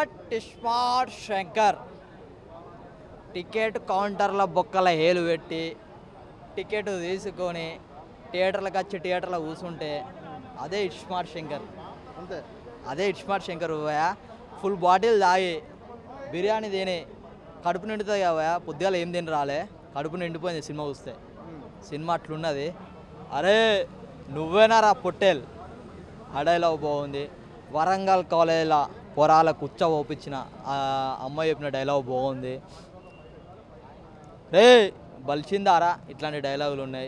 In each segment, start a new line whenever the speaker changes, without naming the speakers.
టిస్మార్ట్ Shankar ticket కౌంటర్ల బొక్కల హేలు పెట్టి ticket తీసుకొని థియేటర్లకు వచ్చి థియేటర్లో కూర్చుంటే అదే ఇస్మార్ట్ శంకర్
అంతే
అదే ఇస్మార్ట్ శంకర్ పోయా ఫుల్ బాటిల్ తాగి బిర్యానీ తిని కడుపు నిండుతుంది కదా పొద్దుగాల ఏం తిని రాలే కడుపు నిండిపోయింది సినిమా చూస్తే సినిమా అట్లున్నది అరే నువ్వేనారా పొట్టేల్ ఆ డైలాగ్ బాగుంది వరంగల్ కాలేజీలో పొరాల కుచ్చ ఓపించిన ఆ అమ్మాయి చెప్పిన డైలాగ్ బాగుంది రే బలిచిందారా ఇట్లాంటి డైలాగులు ఉన్నాయి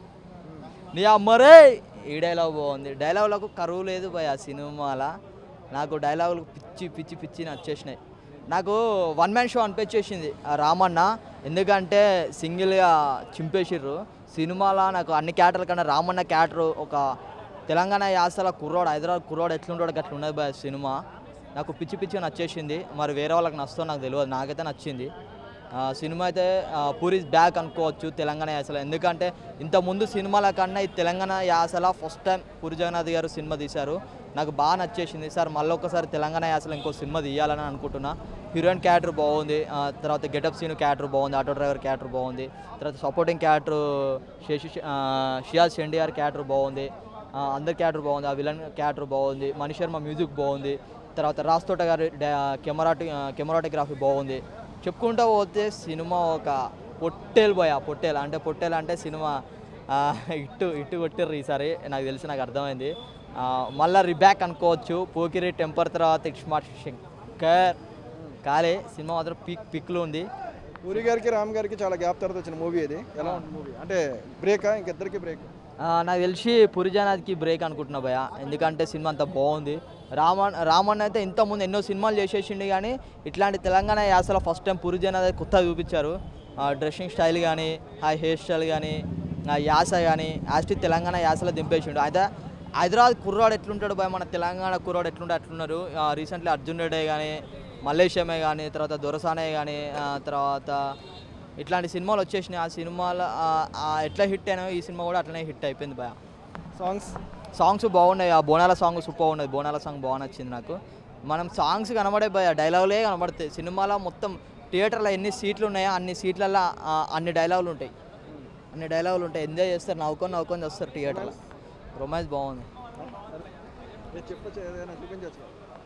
నీ అమ్మరే ఈ డైలాగ్ బాగుంది డైలాగులకు కరువు లేదు భయ ఆ సినిమాల నాకు డైలాగులు పిచ్చి పిచ్చి పిచ్చి నచ్చేసినాయి నాకు వన్ మ్యాన్ షో అనిపించేసింది ఆ రామన్న ఎందుకంటే సింగిల్గా చింపేసిర్రు సినిమాలో నాకు అన్ని క్యాటర్ల కన్నా రామన్న క్యాటర్ ఒక తెలంగాణ యాసల కుర్రోడు హైదరాబాద్ కుర్రోడు ఎట్లుంటాడు అట్లా ఉన్నది భయ సినిమా నాకు పిచ్చి పిచ్చి నచ్చేసింది మరి వేరే వాళ్ళకి నచ్చుతో నాకు తెలియదు నాకైతే నచ్చింది ఆ, సినిమా అయితే ఆ, పూరి బ్యాక్ అనుకోవచ్చు తెలంగాణ యాసలో ఎందుకంటే ఇంతకుముందు సినిమాల కన్నా ఈ తెలంగాణ యాసల ఫస్ట్ టైం పూరి జగన్నాథ్ గారు సినిమా తీశారు నాకు బాగా నచ్చేసింది సార్ మళ్ళీ ఒకసారి తెలంగాణ యాసలో ఇంకో సినిమా తీయాలని అనుకుంటున్నా హీరోయిన్ క్యారెక్టర్ బాగుంది ఆ, తర్వాత గెటప్ సీన్ క్యారెక్టర్ బాగుంది ఆటో డ్రైవర్ క్యారెక్టర్ బాగుంది తర్వాత సపోర్టింగ్ క్యారెక్టర్ శశి ఆ, షియాజ్ షెండియార్ క్యారెక్టర్ బాగుంది ఆ, అందరి క్యారెక్టర్ బాగుంది ఆ విలన్ క్యారెక్టర్ బాగుంది మణి శర్మ మ్యూజిక్ బాగుంది తర్వాత రాజ్ తోట గారి కెమెరాటి కెమెరాటోగ్రఫీ బాగుంది చెప్పుకుంటూ పోతే సినిమా ఒక పొట్టేలు పోయా పొట్టేలు అంటే పొట్టేలు అంటే సినిమా ఆ, ఇట్టు ఇట్టు కొట్టిర్రు ఈసారి నాకు తెలిసి నాకు అర్థమైంది ఆ, మళ్ళా రిబ్యాక్ అనుకోవచ్చు పోకిరి టెంపర్ తర్వాత ఇక్ష్మార్ట్ శంకర్ కాలే సినిమా మాత్రం పిక్ పిక్లు ఉంది
పూరి గారికి రామ్ గారికి చాలా గ్యాప్ తర్వాత వచ్చిన మూవీ ఇది ఎలా ఉంటుంది మూవీ అంటే బ్రేకా ఇంకిద్దరికి బ్రేక్
ఆ, నాకు తెలిసి పురిజానాథ్కి బ్రేక్ అనుకుంటున్నా భయ ఎందుకంటే సినిమా అంత బాగుంది రామన్ రామన్ అయితే ఇంతకుముందు ఎన్నో సినిమాలు చేసేసిండు కానీ ఇట్లాంటి తెలంగాణ యాసలో ఫస్ట్ టైం పురిజానాథ్ కొత్తగా చూపించారు డ్రెస్సింగ్ స్టైల్ కానీ ఆ హెయిర్ స్టైల్ కానీ ఆ యాస కానీ యాస్టి తెలంగాణ యాసలో దింపేసిండు అయితే హైదరాబాద్ కుర్రాడు ఎట్లుంటాడు భయ మన తెలంగాణ కుర్రాడు ఎట్లుంటే అట్లున్నారు రీసెంట్లీ అర్జున్ రెడ్డి కానీ మల్లేశమే కానీ తర్వాత దొరసానే కానీ తర్వాత ఇట్లాంటి సినిమాలు వచ్చేసినాయి ఆ సినిమాలు ఆ- ఆ ఎట్లా హిట్ అయినాయో ఈ సినిమా కూడా అట్లనే హిట్ అయిపోయింది భయ
సాంగ్స్
సాంగ్స్ బాగున్నాయి ఆ బోనాల సాంగ్ సూపర్ ఉన్నది బోనాల సాంగ్ బాగా నచ్చింది నాకు మనం సాంగ్స్ కనబడే భయ డైలాగులే కనబడతాయి సినిమాలో మొత్తం థియేటర్లో ఎన్ని సీట్లు ఉన్నాయో అన్ని సీట్లలో అన్ని డైలాగులు ఉంటాయి అన్ని డైలాగులు ఉంటాయి ఎంజాయ్ చేస్తారు నవ్వుకొని నవ్వుకొని వస్తారు థియేటర్లో రొమాన్స్ బాగుంది
చెప్పచ్చు ఏదైనా చూపించచ్చు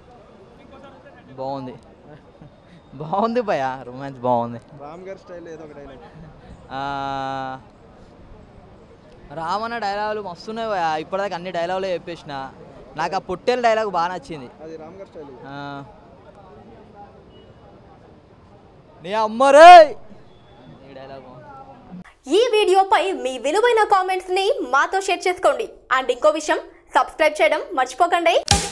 బాగుంది బాగుంది భయ రొమాన్స్ బాగుంది
రామ్ గారి స్టైల్ ఏదో ఒక డైలాగ్
ఆ, రామన్న డైలాగులు మస్తున్నాయి భయ ఇప్పటిదాకా అన్ని డైలాగులే చెప్పేసిన నాకు ఆ పొట్టేల డైలాగ్ బాగా నచ్చింది
అది రామ్ గారి స్టైల్
ఆ. నీ అమ్మరే ఈ డైలాగ్ బాగుంది.
ఈ వీడియోపై మీ విలువైన కామెంట్స్ ని మాతో షేర్ చేసుకోండి అండ్ ఇంకో విషయం సబ్స్క్రైబ్ చేయడం మర్చిపోకండి